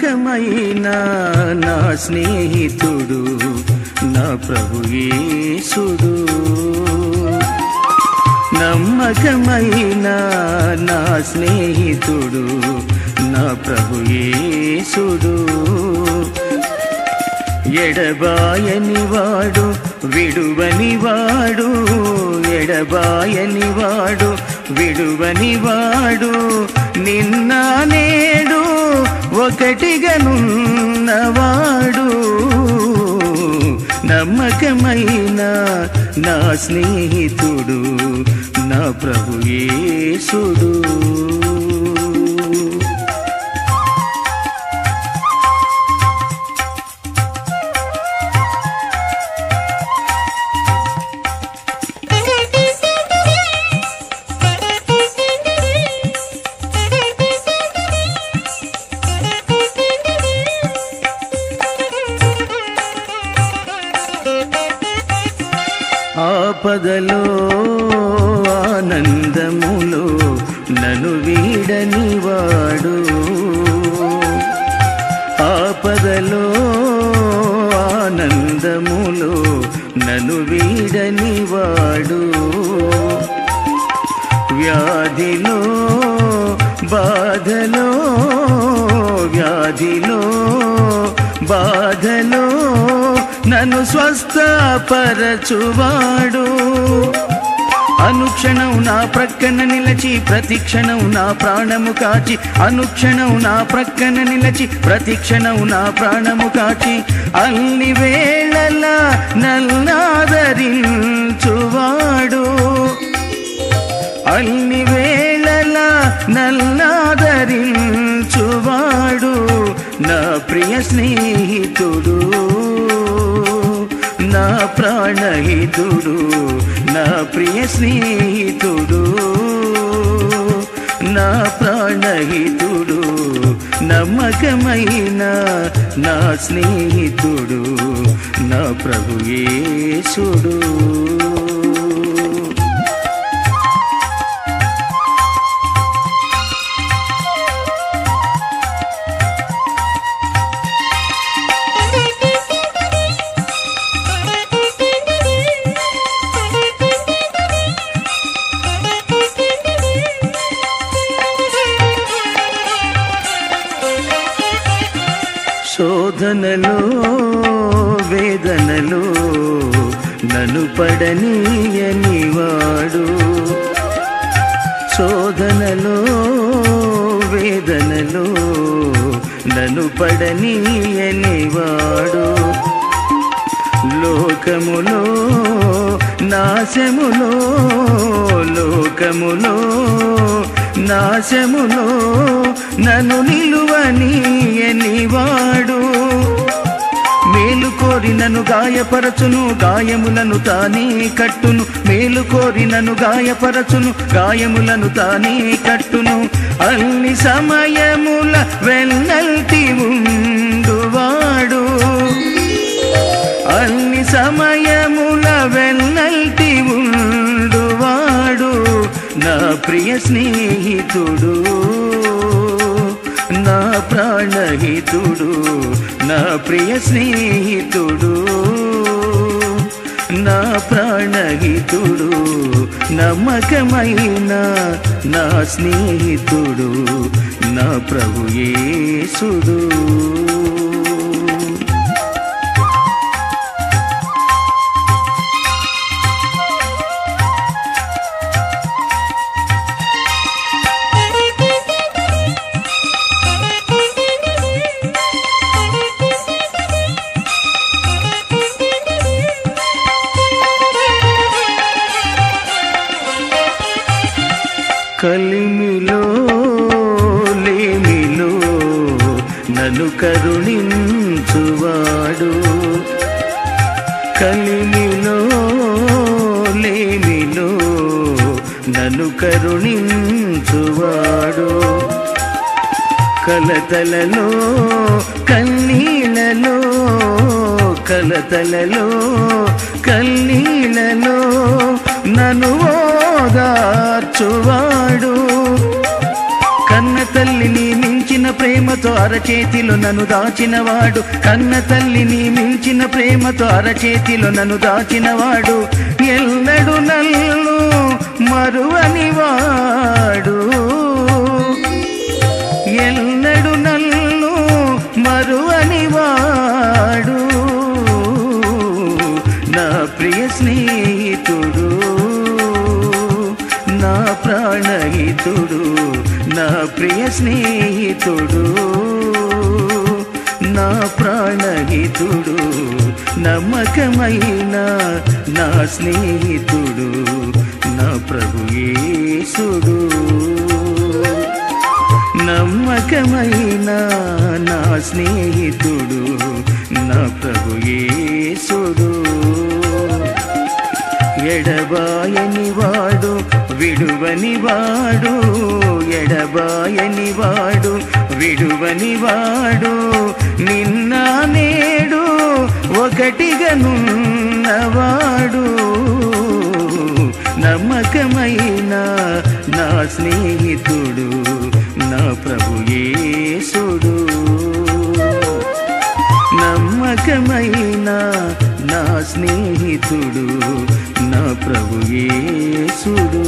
నమ్మకమైన నా స్నేహితుడు నా ప్రభు యేసుడు నమ్మకమైన నా స్నేహితుడు నా ప్రభు యేసుడు ఎడబాయని వాడు విడువని వాడు ఎడబాయని వాడు విడువని వాడు నిన్న నేడు ఒకటిగనున్నవాడు నమ్మకమైన నా స్నేహితుడు నా ప్రభు యేసుడు ఆపదలో ఆనందములో నన్ను వీడని వాడు ఆపదలో ఆనందములో నన్ను వీడని వాడు వ్యాధిలో బాధలో వ్యాధిలో బాధలో నన్ను స్వస్థపరచువాడు అనుక్షణం నా ప్రక్కన నిలచి ప్రతిక్షణం నా ప్రాణము కాచి అనుక్షణం నా ప్రక్కన నిలచి ప్రతిక్షణం నా ప్రాణము కాచి అన్ని వేళలా నల్లాదరించువాడు అన్ని వేళలా నల్లాదరించువాడు నా ప్రియ స్నేహితుడు నా ప్రాణహితుడు నా ప్రియ స్నేహితుడు నా ప్రాణహితుడు నమ్మకమైన నా స్నేహితుడు నా ప్రభు యేసుడు శోధనలో వేదనలో నన్ను పడనీయని వాడు శోధనలో వేదనలో నన్ను పడనీయని వాడు లోకములో నాశములో లోకములో నాశములో నన్ను నిలువనీయని వాడు మేలు కోరి నన్ను గాయపరచును గాయములను తానే కట్టును మేలు కోరి నన్ను గాయపరచును గాయములను తానే కట్టును అన్ని సమయముల వెన్నల్టి ఉండువాడు అన్ని సమయముల వెన్నల్టి ఉండువాడు నా ప్రియ స్నేహితుడు నా ప్రాణహితుడు నా ప్రియ స్నేహితుడు నా ప్రాణహితుడు నమ్మకమైన నా స్నేహితుడు నా ప్రభు యేసుడు కలిమిలో లేమిలో నన్ను కరుణించువాడు కలిమిలో లేమిలో నన్ను కరుణించువాడు కలతలలో కన్నీళ్ళలో కలతలలో కన్నీళ్ళలో నన్ను ఓదార్చువాడు కన్న తల్లిని మించిన ప్రేమతో అరచేతిలో నన్ను దాచినవాడు కన్న తల్లిని మించిన ప్రేమతో అరచేతిలో నన్ను దాచినవాడు ఎల్లడు నల్లు మరువని వాడు ఎల్లడు నల్లు మరువని వాడు నా ప్రియ స్నేహితుడు నా ప్రాణహితుడు నా ప్రియ స్నేహితుడు నా ప్రాణహితుడు నమ్మకమైన నా స్నేహితుడు నా ప్రభు యేసుడు నమ్మకమైన నా స్నేహితుడు నా ప్రభు యేసుడు ఎడబాయని వాడు విడువని వాడు ఎడబాయని వాడు విడువని వాడు నిన్న నేడు ఒకటిగా నున్నవాడు నమ్మకమైన నా స్నేహితుడు నా ప్రభు యేసుడు నమ్మకమైన నా స్నేహితుడు నా ప్రభు యేసుడు